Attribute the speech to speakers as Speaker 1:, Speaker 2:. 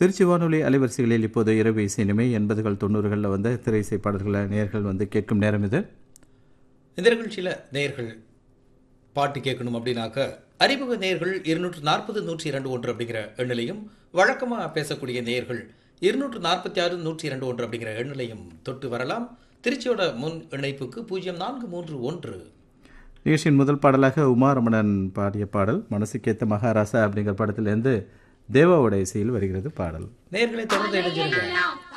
Speaker 1: திருச்சி வானொலி அலைவரிசைகளில் இப்போது இரவு இசைனிமை எண்பதுகள் தொண்ணூறுகளில் வந்த திரை இசை பாடல்களை நேர்கள் வந்து கேட்கும் நேரம் இது
Speaker 2: இந்த நிகழ்ச்சியில் நேயர்கள் பாட்டு கேட்கணும் அப்படின்னாக்க அறிமுக நேயர்கள் இருநூற்று நாற்பது நூற்றி இரண்டு ஒன்று அப்படிங்கிற எண்ணிலையும் வழக்கமாக பேசக்கூடிய நேயர்கள் இருநூற்று நாற்பத்தி ஆறு நூற்றி இரண்டு ஒன்று அப்படிங்கிற எண்ணிலையும் தொட்டு வரலாம் திருச்சியோட முன் இணைப்புக்கு பூஜ்ஜியம் நான்கு மூன்று ஒன்று
Speaker 1: நிகழ்ச்சியின் முதல் பாடலாக உமாரமணன் பாடிய பாடல் மனசுக்கேத்த மகாராசா அப்படிங்கிற படத்திலிருந்து தேவாவோட இசையில் வருகிறது பாடல்
Speaker 2: நேயர்களை தொடர்ந்து இணைஞ்சிருங்க